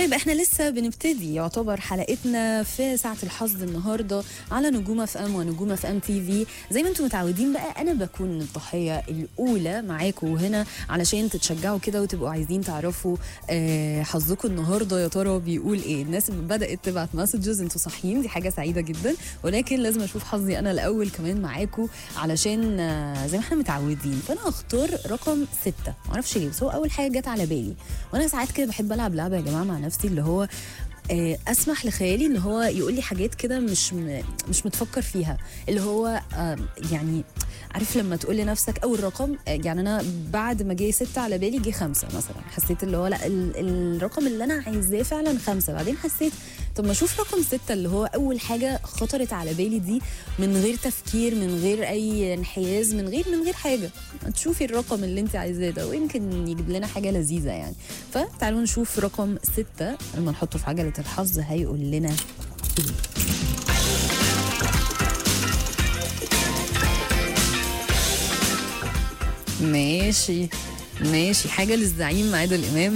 طيب احنا لسه بنبتدي يعتبر حلقتنا في ساعة الحظ النهاردة على نجوم اف ام ونجوم اف ام تي في زي ما انتم متعودين بقى انا بكون الضحية الأولى معاكم هنا علشان تتشجعوا كده وتبقوا عايزين تعرفوا آه، حظكم النهاردة يا ترى بيقول ايه الناس بدأت تبعت مسجز انتوا صاحيين دي حاجة سعيدة جدا ولكن لازم اشوف حظي انا الأول كمان معاكم علشان آه، زي ما احنا متعودين فانا هختار رقم ستة معرفش ليه بس هو أول حاجة جت على بالي وانا ساعات كده بحب العب لعبه يا جماعه مع نفسي اللي هو آه، اسمح لخيالي ان هو يقول لي حاجات كده مش م- مش متفكر فيها اللي هو آه، يعني عارف لما تقول لنفسك اول رقم آه، يعني انا بعد ما جه ستة على بالي جه خمسة مثلا حسيت اللي هو لا ال- الرقم اللي انا عايزاه فعلا خمسة بعدين حسيت طب ما اشوف رقم ستة اللي هو اول حاجة خطرت على بالي دي من غير تفكير من غير اي انحياز من غير من غير حاجة تشوفي الرقم اللي انت عايزاه ده ويمكن يجيب لنا حاجة لذيذة يعني فتعالوا نشوف رقم ستة لما نحطه في عجلة الحظ هيقول لنا ايه ماشي ماشي حاجة للزعيم عادل إمام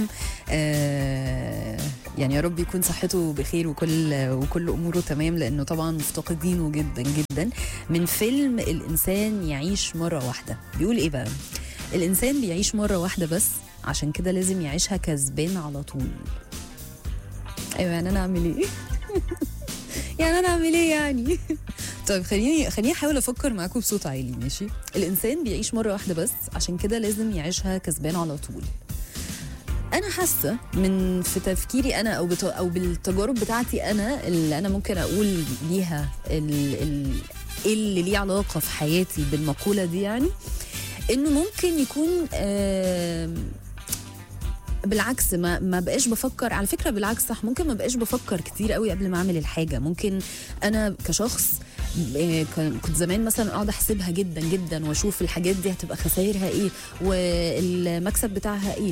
آه يعني يا رب يكون صحته بخير وكل وكل أموره تمام لأنه طبعا مفتقدينه جدا جدا من فيلم الإنسان يعيش مرة واحدة بيقول إيه بقى الإنسان بيعيش مرة واحدة بس عشان كده لازم يعيشها كسبان على طول أيوة يعني أنا أعمل إيه يعني أنا أعمل إيه يعني طيب خليني خليني احاول افكر معاكم بصوت عالي ماشي الانسان بيعيش مره واحده بس عشان كده لازم يعيشها كسبان على طول انا حاسه من في تفكيري انا او بت... او بالتجارب بتاعتي انا اللي انا ممكن اقول ليها ال... ال... إيه اللي ليه علاقه في حياتي بالمقوله دي يعني انه ممكن يكون آم، بالعكس ما ما بقاش بفكر على فكره بالعكس صح ممكن ما بقاش بفكر كتير قوي قبل ما اعمل الحاجه ممكن انا كشخص آه، كان- كنت زمان مثلا اقعد احسبها جدا جدا واشوف الحاجات دي هتبقى خسائرها ايه والمكسب بتاعها ايه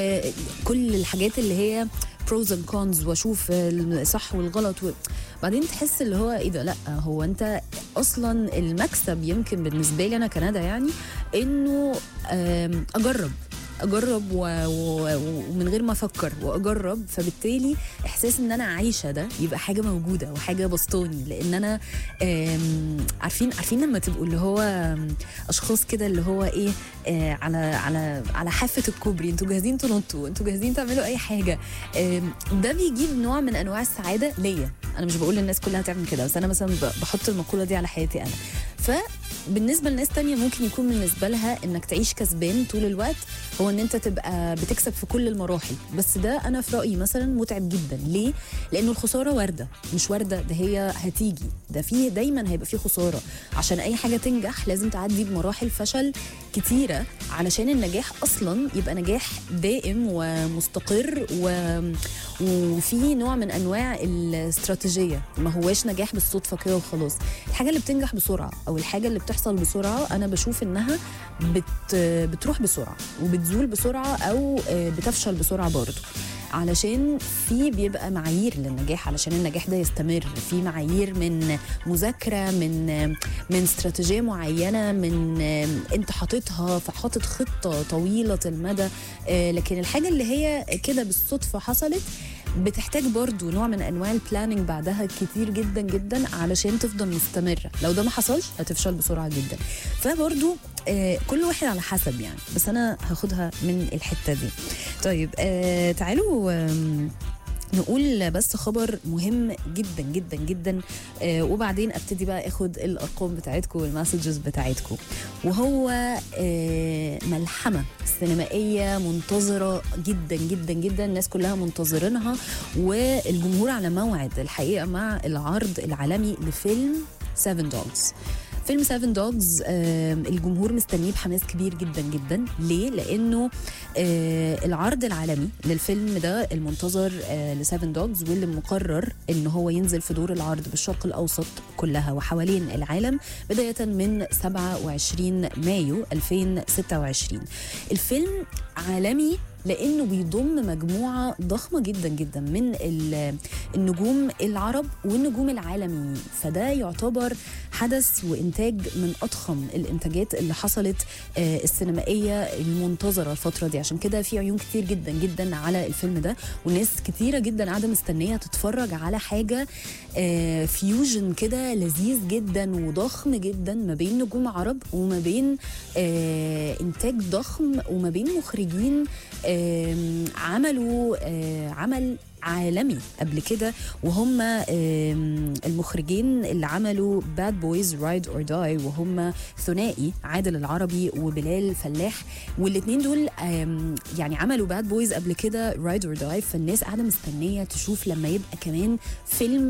وكل الحاجات اللي هي بروز اند كونز واشوف الصح والغلط و... بعدين تحس اللي هو ايه ده لا هو انت اصلا المكسب يمكن بالنسبه لي انا كندا يعني انه آم، اجرب اجرب و... و... ومن غير ما افكر واجرب فبالتالي احساس ان انا عايشه ده يبقى حاجه موجوده وحاجه بسطاني لان انا آم، عارفين عارفين لما تبقوا اللي هو آم، اشخاص كده اللي هو ايه آه على على على حافه الكوبري انتوا جاهزين تنطوا انتوا جاهزين تعملوا اي حاجه آم، ده بيجيب نوع من انواع السعاده ليا انا مش بقول للناس كلها تعمل كده بس انا مثلا ب- بحط المقوله دي على حياتي انا فبالنسبه لناس تانية ممكن يكون بالنسبه لها انك تعيش كسبان طول الوقت هو ان انت تبقى بتكسب في كل المراحل بس ده انا في رايي مثلا متعب جدا ليه لانه الخساره وارده مش وارده ده هي هتيجي ده في دايما هيبقى في خساره عشان اي حاجه تنجح لازم تعدي بمراحل فشل كتيره علشان النجاح اصلا يبقى نجاح دائم ومستقر و... وفي نوع من انواع الاستراتيجيه ما هواش نجاح بالصدفه كده وخلاص الحاجه اللي بتنجح بسرعه او الحاجه اللي بتحصل بسرعه انا بشوف انها بت... بتروح بسرعه وبتزول بسرعه او آه، بتفشل بسرعه برضه علشان في بيبقى معايير للنجاح علشان النجاح ده يستمر في معايير من مذاكره من من استراتيجيه معينه من انت حاططها فحاطط خطه طويله المدى آه، لكن الحاجه اللي هي كده بالصدفه حصلت بتحتاج برضو نوع من انواع البلاننج بعدها كتير جدا جدا علشان تفضل مستمره لو ده ما حصلش هتفشل بسرعه جدا فبرضو آه كل واحد على حسب يعني بس انا هاخدها من الحته دي طيب آه تعالوا آم، نقول بس خبر مهم جدا جدا جدا آه وبعدين ابتدي بقى اخد الارقام بتاعتكم والمسجز بتاعتكم وهو آه ملحمه سينمائيه منتظره جدا جدا جدا الناس كلها منتظرينها والجمهور على موعد الحقيقه مع العرض العالمي لفيلم 7 دوجز فيلم 7 دوجز الجمهور مستنيه بحماس كبير جدا جدا ليه لانه آه، العرض العالمي للفيلم ده المنتظر ل 7 دوجز واللي مقرر ان هو ينزل في دور العرض بالشرق الاوسط كلها وحوالين العالم بدايه من 27 مايو 2026 الفيلم عالمي لانه بيضم مجموعه ضخمه جدا جدا من ال- النجوم العرب والنجوم العالميين فده يعتبر حدث وانتاج من اضخم الانتاجات اللي حصلت آه، السينمائيه المنتظره الفتره دي عشان كده في عيون كتير جدا جدا على الفيلم ده وناس كتيره جدا قاعده مستنيه تتفرج على حاجه آه، فيوجن كده لذيذ جدا وضخم جدا ما بين نجوم عرب وما بين آه، انتاج ضخم وما بين مخرجين آم، عملوا آه، عمل عالمي قبل كده وهم آم، المخرجين اللي عملوا باد بويز رايد اور داي وهم ثنائي عادل العربي وبلال فلاح والاثنين دول آم، يعني عملوا باد بويز قبل كده رايد اور داي فالناس قاعده مستنيه تشوف لما يبقى كمان فيلم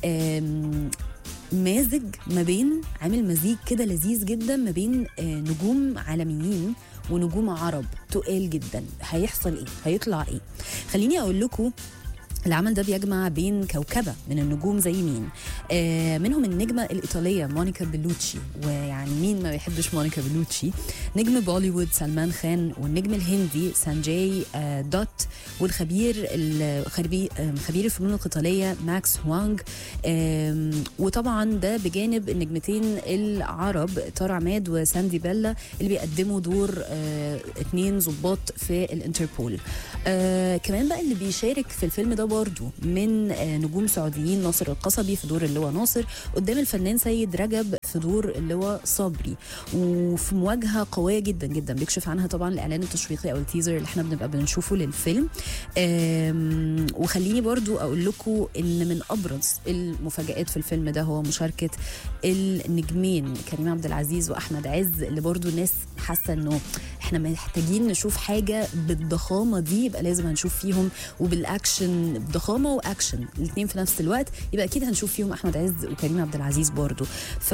آم، مازج ما بين عامل مزيج كده لذيذ جدا ما بين آه، نجوم عالميين ونجوم عرب تقال جدا هيحصل ايه هيطلع ايه خليني اقول لكم العمل ده بيجمع بين كوكبة من النجوم زي مين آه منهم النجمة الإيطالية مونيكا بيلوتشي ويعني مين ما بيحبش مونيكا بيلوتشي نجم بوليوود سلمان خان والنجم الهندي سانجاي آه دوت والخبير الخبير آه، خبير الفنون القتالية ماكس هوانج آم، وطبعا ده بجانب النجمتين العرب طارق عماد وساندي بيلا اللي بيقدموا دور آه اتنين ضباط في الانتربول آه كمان بقى اللي بيشارك في الفيلم ده برضو من آه نجوم سعوديين ناصر القصبي في دور اللواء ناصر قدام الفنان سيد رجب في دور اللواء صبري وفي مواجهه قويه جدا جدا بيكشف عنها طبعا الاعلان التشويقي او التيزر اللي احنا بنبقى بنشوفه للفيلم آم، وخليني برضو اقول لكم ان من ابرز المفاجات في الفيلم ده هو مشاركه النجمين كريم عبد العزيز واحمد عز اللي برضو الناس حاسه انه احنا محتاجين نشوف حاجه بالضخامه دي يبقى لازم هنشوف فيهم وبالاكشن ضخامه واكشن الاثنين في نفس الوقت يبقى اكيد هنشوف فيهم احمد عز وكريم عبد العزيز برضو ف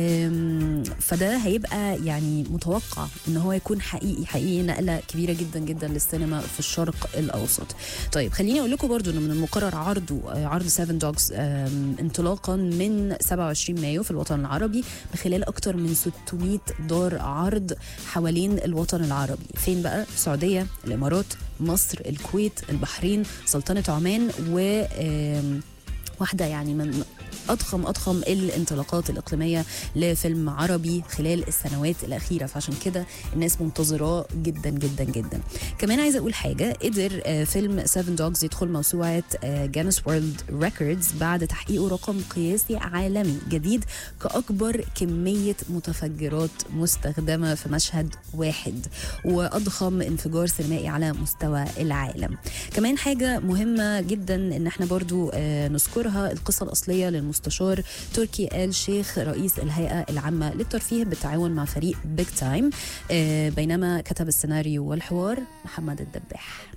آم، فده هيبقى يعني متوقع ان هو يكون حقيقي حقيقي نقله كبيره جدا جدا للسينما في الشرق الاوسط طيب خليني اقول لكم برضو انه من المقرر عرضه آه، عرض 7 دوجز انطلاقا من 27 مايو في الوطن العربي بخلال اكتر من 600 دار عرض حوالين الوطن العربي فين بقى في السعوديه الامارات مصر الكويت البحرين سلطنه عمان و آم، واحده يعني من اضخم اضخم الانطلاقات الاقليميه لفيلم عربي خلال السنوات الاخيره فعشان كده الناس منتظراه جدا جدا جدا كمان عايزه اقول حاجه قدر آه، فيلم 7 دوجز يدخل موسوعه جانس وورلد ريكوردز بعد تحقيقه رقم قياسي عالمي جديد كاكبر كميه متفجرات مستخدمه في مشهد واحد واضخم انفجار سينمائي على مستوى العالم كمان حاجه مهمه جدا ان احنا برضو آه، نذكرها القصه الاصليه للمستشار تركي آل شيخ رئيس الهيئه العامه للترفيه بالتعاون مع فريق بيج تايم بينما كتب السيناريو والحوار محمد الدباح